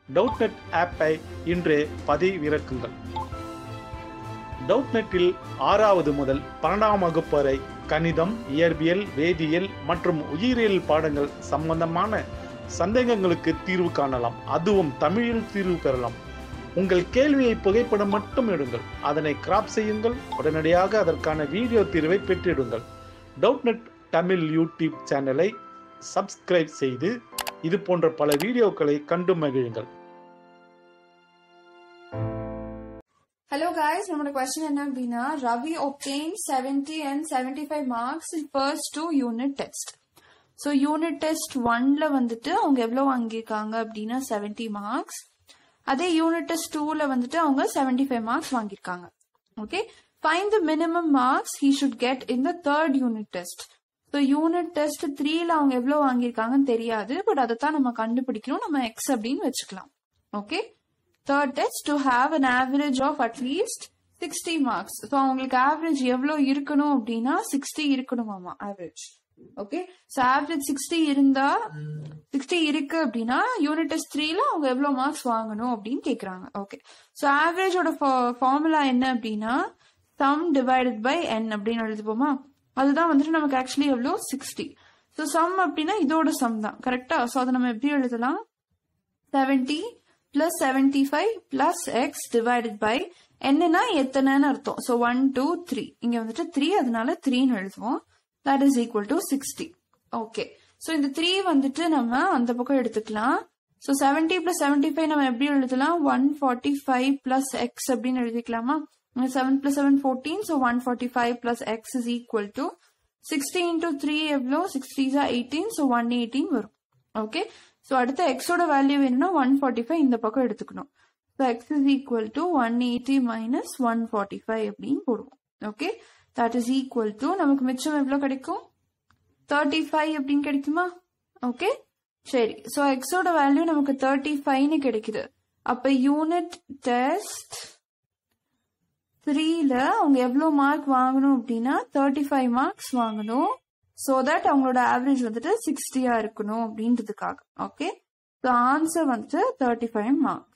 டவுட்நெட் ஆப்பை இன்றே பதிவிறக்குங்கள் டவுட்நெட்டில் ஆறாவது முதல் பன்னெண்டாம் வகுப்பு வரை கணிதம் இயற்பியல் வேதியியல் மற்றும் உயிரியல் பாடங்கள் சம்பந்தமான சந்தேகங்களுக்கு தீர்வு காணலாம் அதுவும் தமிழில் தீர்வு பெறலாம் உங்கள் கேள்வியை புகைப்படம் மட்டும் எடுங்கள் அதனை கிராப் செய்யுங்கள் உடனடியாக அதற்கான வீடியோ தீர்வை பெற்றிடுங்கள் டவுட்நெட் தமிழ் யூடியூப் சேனலை சப்ஸ்கிரைப் செய்து இது போன்ற பல வீடியோக்களை கண்டு மகிழுங்கள் Hello guys, நம்மளோட கொஸ்டின் என்ன அப்படின்னா Ravi obtained 70 and 75 marks in first two unit test. So unit test ஒன்ல வந்துட்டு அவங்க எவ்வளோ வாங்கியிருக்காங்க அப்படின்னா 70 மார்க்ஸ் அதே யூனிட் டெஸ்ட் டூல வந்துட்டு அவங்க 75 ஃபைவ் மார்க்ஸ் வாங்கியிருக்காங்க okay fine the minimum marks he should get in the third unit test so unit test த்ரீல அவங்க எவ்வளோ வாங்கியிருக்காங்கன்னு தெரியாது பட் அதை தான் நம்ம கண்டுபிடிக்கணும் நம்ம எக்ஸ் அப்படின்னு வச்சுக்கலாம் okay third test to have an average of at least 60 marks so அவங்களுக்கு ஆவரேஜ் எவ்வளோ இருக்கணும் அப்படின்னா 60 இருக்கணுமாமா ஆவரேஜ் ஓகே ஸோ ஆவரேஜ் 60 இருந்தா 60 இருக்கு அப்படின்னா யூனிட் டெஸ்ட் த்ரீல அவங்க எவ்வளோ மார்க்ஸ் வாங்கணும் அப்படின்னு கேட்குறாங்க ஓகே ஸோ ஆவரேஜோட ஃபார்முலா என்ன அப்படின்னா சம் டிவைடட் பை என் அப்படின்னு எழுதுப்போமா அதுதான் வந்துட்டு நமக்கு ஆக்சுவலி எவ்வளோ சிக்ஸ்டி ஸோ சம் அப்படின்னா இதோட சம் தான் கரெக்டா ஸோ அதை நம்ம எப்படி எழுதலாம் seventy plus seventy five plus X divided by என்னன்னா எத்தனைன்னு அர்த்தம் ஸோ ஒன் டூ த்ரீ இங்க வந்துட்டு த்ரீ அதனால த்ரீன்னு எழுதுவோம் that is equal to sixty okay so இந்த த்ரீ வந்துட்டு நம்ம அந்த பக்கம் எடுத்துக்கலாம் ஸோ செவன்டி பிளஸ் செவன்டி ஃபைவ் நம்ம எப்படி எழுதலாம் one forty five plus X அப்படின்னு எழுதிக்கலாமா seven plus seven fourteen so one forty five plus X is equal to sixty into three எவ்வளோ சிக்ஸ்டீஸா எயிட்டீன் ஸோ ஒன் எயிட்டீன் வரும் ஓகே ஸோ அடுத்த எக்ஸோட வேல்யூ வேணும்னா ஒன் ஃபார்ட்டி ஃபைவ் இந்த பக்கம் எடுத்துக்கணும் so X is equal to one eighty minus one forty five அப்படின்னு போடுவோம் okay that is equal to நமக்கு மிச்சம் எவ்வளோ கிடைக்கும் தேர்ட்டி ஃபைவ் அப்படின்னு கிடைக்குமா ஓகே சரி ஸோ எக்ஸோட வேல்யூ நமக்கு தேர்ட்டி ஃபைவ்னு கிடைக்குது அப்போ யூனிட் டெஸ்ட் த்ரீல அவங்க எவ்வளோ மார்க் வாங்கணும் அப்படின்னா தேர்ட்டி ஃபைவ் மார்க்ஸ் வாங்கணும் ஸோ தட் அவங்களோட ஆவரேஜ் வந்துட்டு சிக்ஸ்டியா இருக்கணும் அப்படின்றதுக்காக ஓகே ஸோ ஆன்சர் வந்துட்டு தேர்ட்டி ஃபைவ் மார்க்